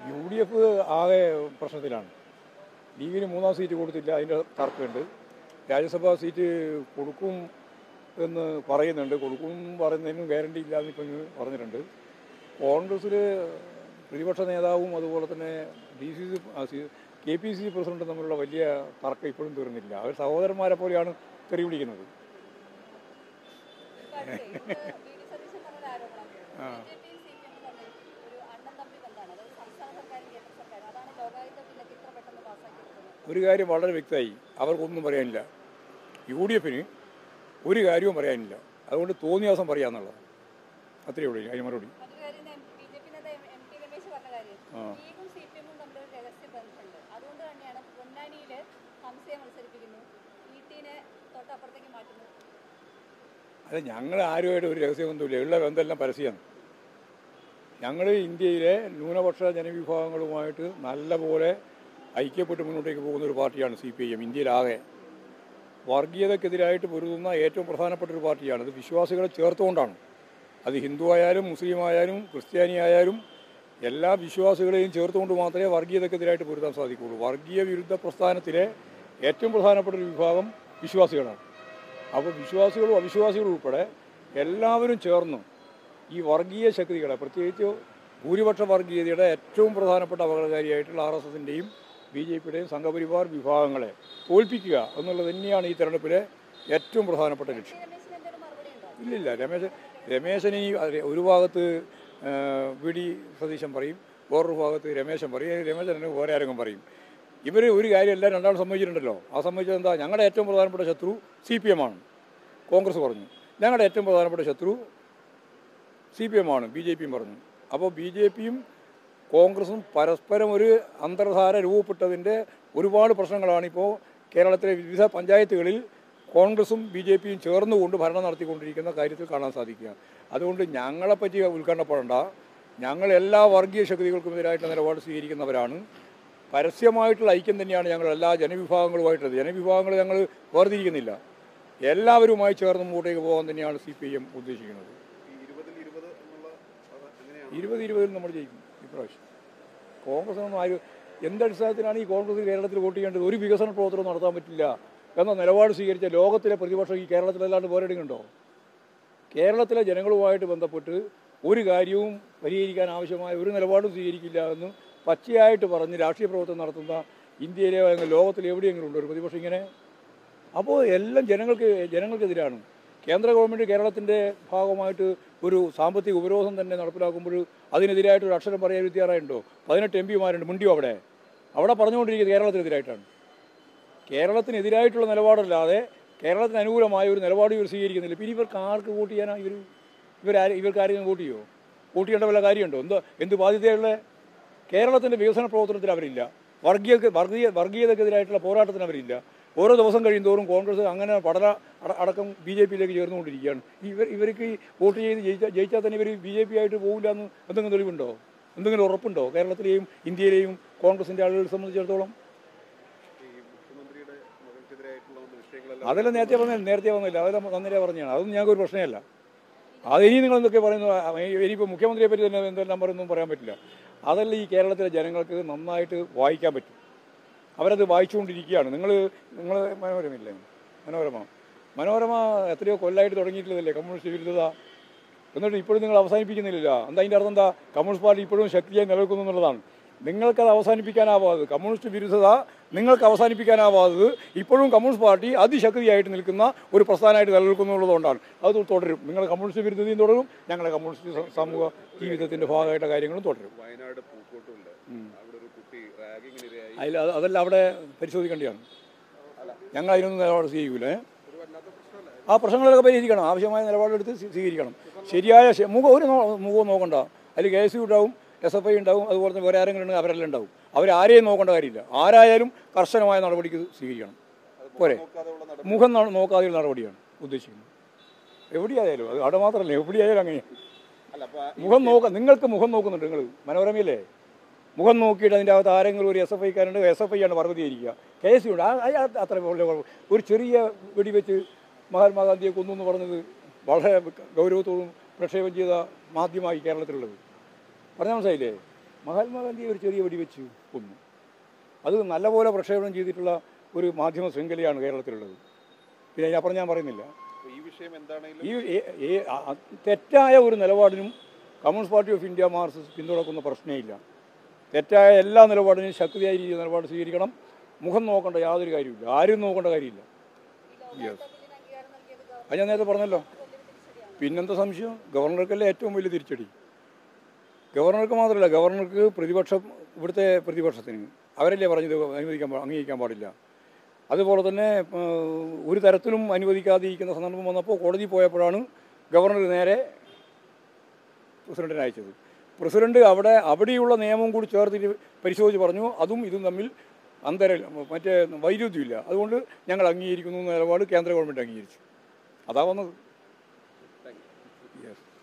U D F ആകെ പ്രശ്നത്തിലാണ് ലീഗിന് മൂന്നാം സീറ്റ് കൊടുത്തില്ല അതിൻ്റെ തർക്കമുണ്ട് രാജ്യസഭാ സീറ്റ് കൊടുക്കും എന്ന് പറയുന്നുണ്ട് കൊടുക്കും പറയുന്നതിനും ഗ്യാരണ്ടി ഇല്ല എന്ന് ഇപ്പം പറഞ്ഞിട്ടുണ്ട് കോൺഗ്രസ്സിൽ പ്രതിപക്ഷ നേതാവും അതുപോലെ തന്നെ D C C K P C C പ്രസിഡന്റും തമ്മിലുള്ള വലിയ തർക്കം ഇപ്പോഴും തീർന്നില്ല അവർ സഹോദരന്മാരെ പോലെയാണ് തെറി വിളിക്കുന്നത് ഇപ്പൊ അടുത്തേ, ഇന്ന് വി. ഡി. സതീശൻ പറഞ്ഞൊരു ആരോപണം. ബിജെപിയും സിപിഎമ്മും തമ്മിൽ ഒരു അണ്ണൻ തമ്പി ബന്ധമാണ്. അതായത് സംസ്ഥാന സർക്കാരും കേന്ദ്ര സർക്കാരും. അതാണ് ലോകായുക്ത ബില്ലൊക്കെ ഇത്ര പെട്ടെന്ന് പാസ്സാക്കിയെടുത്തത്. ഒരു കാര്യം വളരെ വ്യക്തമായി അവർക്കൊന്നും പറയാനില്ല യു ഡി എഫിന് ഒരു കാര്യവും പറയാനില്ല അതുകൊണ്ട് തോന്നിയ ദിവസം പറയാന്നുള്ളത് അത്രയേ ഉള്ളൂ അതിന് മറുപടി മറ്റൊരു കാര്യം ഞാൻ ബിജെപി നേതാവ് എം- എം ടി രമേശ് പറഞ്ഞ കാര്യം ആ. ലീഗും സിപിഎമ്മും തമ്മിൽ ഒരു രഹസ്യ ബന്ധമുണ്ട് അതുകൊണ്ട് തന്നെയാണ് പൊന്നാനിയിൽ ഹംസയെ മത്സരിപ്പിക്കുന്നു ഇ ടീനെ തൊട്ടപ്പുറത്തേക്ക് മാറ്റുന്നു അത് ഞങ്ങൾ ആരുമായിട്ട് ഒരു രഹസ്യബന്ധമില്ല ഉള്ള ബന്ധമെല്ലാം പരസ്യമാണ് ഞങ്ങൾ ഇന്ത്യയിലെ ന്യൂനപക്ഷ ജനവിഭാഗങ്ങളുമായിട്ട് നല്ലപോലെ ഐക്യപ്പെട്ട് മുന്നോട്ടേക്ക് പോകുന്ന ഒരു പാർട്ടിയാണ് സി പി ഐ എം ഇന്ത്യയിലാകെ വർഗീയതക്കെതിരായിട്ട് പൊരുതുന്ന ഏറ്റവും പ്രധാനപ്പെട്ട ഒരു പാർട്ടിയാണ് അത് വിശ്വാസികളെ ചേർത്തുകൊണ്ടാണ് അത് ഹിന്ദു ആയാലും മുസ്ലിം ആയാലും ക്രിസ്ത്യാനി ആയാലും എല്ലാ വിശ്വാസികളെയും ചേർത്തുകൊണ്ട് മാത്രമേ വർഗീയതക്കെതിരായിട്ട് പൊരുതാൻ സാധിക്കുകയുള്ളൂ വർഗീയ വിരുദ്ധ പ്രസ്ഥാനത്തിലെ ഏറ്റവും പ്രധാനപ്പെട്ട ഒരു വിഭാഗം വിശ്വാസികളാണ് അപ്പോൾ വിശ്വാസികളും അവിശ്വാസികളും ഉൾപ്പെടെ എല്ലാവരും ചേർന്ന് ഈ വർഗീയ ശക്തികളെ പ്രത്യേകിച്ച് ഭൂരിപക്ഷ വർഗീയതയുടെ ഏറ്റവും പ്രധാനപ്പെട്ട അപകടകാരിയായിട്ടുള്ള ആർ എസ് എസിൻ്റെയും ബി ജെ പിയുടെയും സംഘപരിവാർ വിഭാഗങ്ങളെ തോൽപ്പിക്കുക എന്നുള്ളത് തന്നെയാണ് ഈ തെരഞ്ഞെടുപ്പിലെ ഏറ്റവും പ്രധാനപ്പെട്ട ലക്ഷ്യം രമേശിന് എന്തെങ്കിലും മറുപടി ഉണ്ടോ ഇല്ലില്ല രമേശ് രമേശന് ഈ അതെ, ഒരു ഭാഗത്ത് ആ, വി ഡി സതീശൻ പറയും വേറൊരു ഭാഗത്ത് രമേശൻ പറയും രമേശൻ വേറെ ആരെങ്കിലും പറയും ഇവർ ഒരു കാര്യം എല്ലാം രണ്ടാളും സമ്മതിച്ചിട്ടുണ്ടല്ലോ ആ സമ്മതിച്ചത് എന്താ ഞങ്ങളുടെ ഏറ്റവും പ്രധാനപ്പെട്ട ശത്രു സി പി എം ആണ് കോൺഗ്രസ് പറഞ്ഞു ഞങ്ങളുടെ ഏറ്റവും പ്രധാനപ്പെട്ട ശത്രു സി പി എം ആണ് ബി ജെ പിയും പറഞ്ഞു അപ്പോൾ ബി ജെ പിയും കോൺഗ്രസും പരസ്പരം ഒരു അന്തർധാര രൂപപ്പെട്ടതിൻ്റെ ഒരുപാട് പ്രശ്നങ്ങളാണ് ഇപ്പോൾ കേരളത്തിലെ വിവിധ പഞ്ചായത്തുകളിൽ കോൺഗ്രസും ബി ജെ പിയും ചേർന്നുകൊണ്ട് ഭരണം നടത്തിക്കൊണ്ടിരിക്കുന്ന കാര്യത്തിൽ കാണാൻ സാധിക്കുക അതുകൊണ്ട് ഞങ്ങളെപ്പറ്റി ഉത്കണ്ഠപ്പെടേണ്ട ഞങ്ങൾ എല്ലാ വർഗീയ ശക്തികൾക്കും എതിരായിട്ട് നിലപാട് സ്വീകരിക്കുന്നവരാണ് പരസ്യമായിട്ടുള്ള ഐക്യം തന്നെയാണ് ഞങ്ങൾ എല്ലാ ജനവിഭാഗങ്ങളുമായിട്ടുള്ളത് ജനവിഭാഗങ്ങൾ ഞങ്ങൾ വേർതിരിക്കുന്നില്ല എല്ലാവരുമായി ചേർന്ന് മുമ്പോട്ടേക്ക് പോകാൻ തന്നെയാണ് സി പി എം ഉദ്ദേശിക്കുന്നത് ഈ ഇരുപതിൽ ഇരുപത് എന്നുള്ള അത് എങ്ങനെയാണ് ഇരുപത് ഇരുപതിൽ നമ്മൾ ജയിക്കും ഇപ്രാവശ്യം കോൺഗ്രസിനൊന്നും ആരും എന്തടിസ്ഥാനത്തിലാണ് ഈ കോൺഗ്രസ് കേരളത്തിൽ വോട്ട് ചെയ്യേണ്ടത് ഒരു വികസന പ്രവർത്തനം നടത്താൻ പറ്റില്ല എന്ന നിലപാട് സ്വീകരിച്ച ലോകത്തിലെ പ്രതിപക്ഷം ഈ കേരളത്തിലല്ലാണ്ട് പോരാടുന്നുണ്ടോ കേരളത്തിലെ ജനങ്ങളുമായിട്ട് ബന്ധപ്പെട്ട് ഒരു കാര്യവും പരിഹരിക്കാൻ ആവശ്യമായ ഒരു നിലപാടും സ്വീകരിക്കില്ല എന്ന് പച്ചയായിട്ട് പറഞ്ഞ് രാഷ്ട്രീയ പ്രവർത്തനം നടത്തുന്ന ഇന്ത്യയിലെ അല്ലെങ്കിൽ ലോകത്തിൽ എവിടെയെങ്കിലും ഉണ്ടോ ഒരു പ്രതിപക്ഷം ഇങ്ങനെ അപ്പോൾ എല്ലാം ജനങ്ങൾക്ക് ജനങ്ങൾക്കെതിരാണ് കേന്ദ്ര ഗവൺമെൻറ് കേരളത്തിൻ്റെ ഭാഗമായിട്ട് ഒരു സാമ്പത്തിക ഉപരോധം തന്നെ നടപ്പിലാക്കുമ്പോൾ അതിനെതിരായിട്ട് ഒരു അക്ഷരം പറയാൻ തയ്യാറായിട്ടുണ്ടോ പതിനെട്ട് എം പിമാരുണ്ട് മുണ്ടിയോ അവിടെ അവിടെ പറഞ്ഞുകൊണ്ടിരിക്കുന്നത് കേരളത്തിനെതിരായിട്ടാണ് കേരളത്തിനെതിരായിട്ടുള്ള നിലപാടല്ലാതെ കേരളത്തിന് അനുകൂലമായ ഒരു നിലപാട് ഇവർ സ്വീകരിക്കുന്നില്ല പിന്നെ ഇവർക്ക് ആർക്ക് വോട്ട് ചെയ്യാനാണ് ഇവർ ഇവരാര് ഇവർക്ക് ആരെങ്കിലും വോട്ട് ചെയ്യുമോ വോട്ട് ചെയ്യേണ്ട വല്ല കാര്യമുണ്ടോ എന്തോ എന്ത് ബാധ്യതയുള്ള കേരളത്തിൻ്റെ വികസന പ്രവർത്തനത്തിൽ അവരില്ല വർഗീയ വർഗീയ വർഗീയതക്കെതിരായിട്ടുള്ള പോരാട്ടത്തിന് അവരില്ല ഓരോ ദിവസം കഴിയുന്തോറും കോൺഗ്രസ് അങ്ങനെ പഠന അട- അടക്കം ബി ജെ പിയിലേക്ക് ചേർന്നുകൊണ്ടിരിക്കുകയാണ് ഇവർ ഇവർക്ക് ഈ വോട്ട് ചെയ്ത് ജയിച്ചാൽ ജയിച്ചാൽ തന്നെ ഇവർ ബി ജെ പി ആയിട്ട് പോകില്ല എന്ന് എന്തെങ്കിലും തെളിവുണ്ടോ എന്തെങ്കിലും ഉറപ്പുണ്ടോ കേരളത്തിലെയും ഇന്ത്യയിലെയും കോൺഗ്രസിൻ്റെ ആളുകളെ സംബന്ധിച്ചിടത്തോളം ഈ മുഖ്യമന്ത്രിയുടെ മകൾക്കെതിരായിട്ടുള്ള ഒന്ന് വിഷയങ്ങളെല്ലാം അതെല്ലാം നേരത്തെ പറഞ്ഞില്ല നേരത്തെ പറഞ്ഞില്ല അതെല്ലാം നന്നേരെ പറഞ്ഞാണ് അതൊന്നും ഞങ്ങൾക്ക് ഒരു പ്രശ്നമല്ല അത് ഇനി നിങ്ങൾ എന്തൊക്കെ പറയുന്നു ആ, ഇനിയിപ്പോൾ മുഖ്യമന്ത്രിയെ പറ്റി തന്നെ എന്തെല്ലാം പറയുന്നു പറയാൻ പറ്റില്ല അതെല്ലാം ഈ കേരളത്തിലെ ജനങ്ങൾക്ക് നന്നായിട്ട് വായിക്കാൻ പറ്റും അവരത് വായിച്ചുകൊണ്ടിരിക്കുകയാണ് നിങ്ങൾ നിങ്ങൾ മനോരമയില്ലേ മനോരമ മനോരമ എത്രയോ കൊല്ലമായിട്ട് തുടങ്ങിയിട്ടുള്ളതല്ലേ കമ്മ്യൂണിസ്റ്റ് വിരുദ്ധത എന്നിട്ട് ഇപ്പോഴും നിങ്ങൾ അവസാനിപ്പിക്കുന്നില്ല എന്താ അതിൻ്റെ അർത്ഥം എന്താ കമ്മ്യൂണിസ്റ്റ് പാർട്ടി ഇപ്പോഴും ശക്തിയായി നിലനിൽക്കുന്നു എന്നുള്ളതാണ് നിങ്ങൾക്കത് അവസാനിപ്പിക്കാനാവാത്തത് കമ്മ്യൂണിസ്റ്റ് വിരുദ്ധത നിങ്ങൾക്ക് അവസാനിപ്പിക്കാനാവാത്തത് ഇപ്പോഴും കമ്മ്യൂണിസ്റ്റ് പാർട്ടി അതിശക്തിയായിട്ട് നിൽക്കുന്ന ഒരു പ്രസ്ഥാനമായിട്ട് നിലനിൽക്കുന്നുള്ളതുകൊണ്ടാണ് അത് തുടരും നിങ്ങൾ കമ്മ്യൂണിസ്റ്റ് വിരുദ്ധതയും തുടരും ഞങ്ങളുടെ കമ്മ്യൂണിസ്റ്റ് സ- സമൂഹ ജീവിതത്തിൻ്റെ ഭാഗമായിട്ട് കാര്യങ്ങളും തുടരും വയനാട് പൂക്കോട്ടുമില്ല അവിടെ ഒരു കുട്ടി റാഗിങ്ങിനിരയായി അതിൽ അത് അതെല്ലാം അവിടെ പരിശോധിക്കേണ്ടതാണ് ഞങ്ങൾ അതിനൊന്നും നിലപാട് സ്വീകരിക്കൂലേ ഒരു വല്ലാത്ത പ്രശ്നമല്ല ആ പ്രശ്നങ്ങളൊക്കെ പരിഹരിക്കണം ആവശ്യമായ നിലപാടെടുത്ത് സ്വീ- സ്വീകരിക്കണം ശരിയായ ശ- മുഖം ഒരു നോ- മുഖവും നോക്കണ്ട അതിൽ കെ എസ് യു ഉണ്ടാവും എസ് എഫ് ഐ ഉണ്ടാവും അതുപോലെ തന്നെ വേറെ ആരെങ്കിലും ഉണ്ടെങ്കിൽ അവരെല്ലാം ഉണ്ടാവും അവരാരെയും നോക്കേണ്ട കാര്യമില്ല ആരായാലും കർശനമായ നടപടിക്ക് സ്വീകരിക്കണം പോരെ നോക്കാതെ ഉള്ള നടപടി മുഖം ന- നോക്കാതെയുള്ള നടപടിയാണ് ഉദ്ദേശിക്കുന്നത് എവിടെയായാലും അത് അവിടെ മാത്രമല്ല എവിടെയായാലും അങ്ങനെയാണ് അല്ല അപ്പൊ ആ- മുഖം നോക്ക നിങ്ങൾക്ക് മുഖം നോക്കുന്നുണ്ട് നിങ്ങൾ മനോരമയല്ലേ മുഖം നോക്കിയിട്ട് അതിൻ്റെ അകത്ത് ആരെങ്കിലും ഒരു എസ് എഫ് ഐക്കാരുണ്ട് എസ് എഫ് ഐ ആണ് പർവ്വതീകരിക്കുക കെ എസ് യു ഉണ്ട് ആ- അയാൾ അത്ര വലിയ കുഴപ്പം. ഒരു ചെറിയ വെടിവെച്ച് മഹാത്മാഗാന്ധിയെ കൊന്നു എന്ന് പറഞ്ഞത് വളരെ ഗൗരവത്തോടും പ്രക്ഷേപം ചെയ്ത മാധ്യമമായി കേരളത്തിലുള്ളത് പറഞ്ഞാൽ മനസ്സിലായില്ലേ മഹാത്മാഗാന്ധി ഒരു ചെറിയ വെടിവെച്ച് കൊന്നു അത് നല്ലപോലെ പ്രക്ഷേപണം ചെയ്തിട്ടുള്ള ഒരു മാധ്യമ ശൃംഖലയാണ് കേരളത്തിലുള്ളത് പിന്നെ അതിനപ്പുറം ഞാൻ പറയുന്നില്ല അപ്പൊ ഈ വിഷയം എന്താണെങ്കിലും ഈ ഏ- ഏ- ആ- ആ- തെറ്റായ ഒരു നിലപാടിനും communist party of India Marxist പിന്തുണക്കുന്ന പ്രശ്നമില്ല തെറ്റായ എല്ലാ നിലപാടിനും ശക്തിയായ രീതിയിൽ നിലപാട് സ്വീകരിക്കണം മുഖം നോക്കേണ്ട യാതൊരു കാര്യമില്ല ആരും നോക്കേണ്ട കാര്യമില്ല ഈ ലോകായുക്ത ബില്ലിന് അംഗീകാരം നൽകിയത് ഗവർണർ അത് ഞാൻ നേരത്തെ പറഞ്ഞല്ലോ വലിയൊരു തിരിച്ചടിയാണ് പിന്നെന്താ സംശയം ഗവർണർക്കല്ലേ ഏറ്റവും വലിയ തിരിച്ചടി ഗവർണർക്ക് മാത്രമല്ല ഗവർണർക്ക് പ്രതിപക്ഷം ഇവിടുത്തെ പ്രതിപക്ഷത്തിന് അവരല്ലേ പറഞ്ഞത് അനുവദിക്കാൻ പാ- അംഗീകരിക്കാൻ പാടില്ല അതുപോലെ തന്നെ ആ, ഒരു തരത്തിലും അനുവദിക്കാതെ ഇരിക്കുന്ന സന്ദർഭം വന്നപ്പോൾ കോടതി പോയപ്പോഴാണ് ഗവർണർ നേരെ പ്രസിഡന്റിനെ അയച്ചത് പ്രസിഡന്റ് അവിടെ അവിടെയുള്ള നിയമം കൂടി ചേർത്തിട്ട് പരിശോധിച്ച് പറഞ്ഞു അതും ഇതും തമ്മിൽ അന്തര മറ്റേ വൈരുദ്ധ്യമില്ല അതുകൊണ്ട് ഞങ്ങൾ അംഗീകരിക്കുന്നു എന്ന നിലപാട് കേന്ദ്ര ഗവൺമെൻറ് അംഗീകരിച്ചു അതാ വന്നത് യെസ്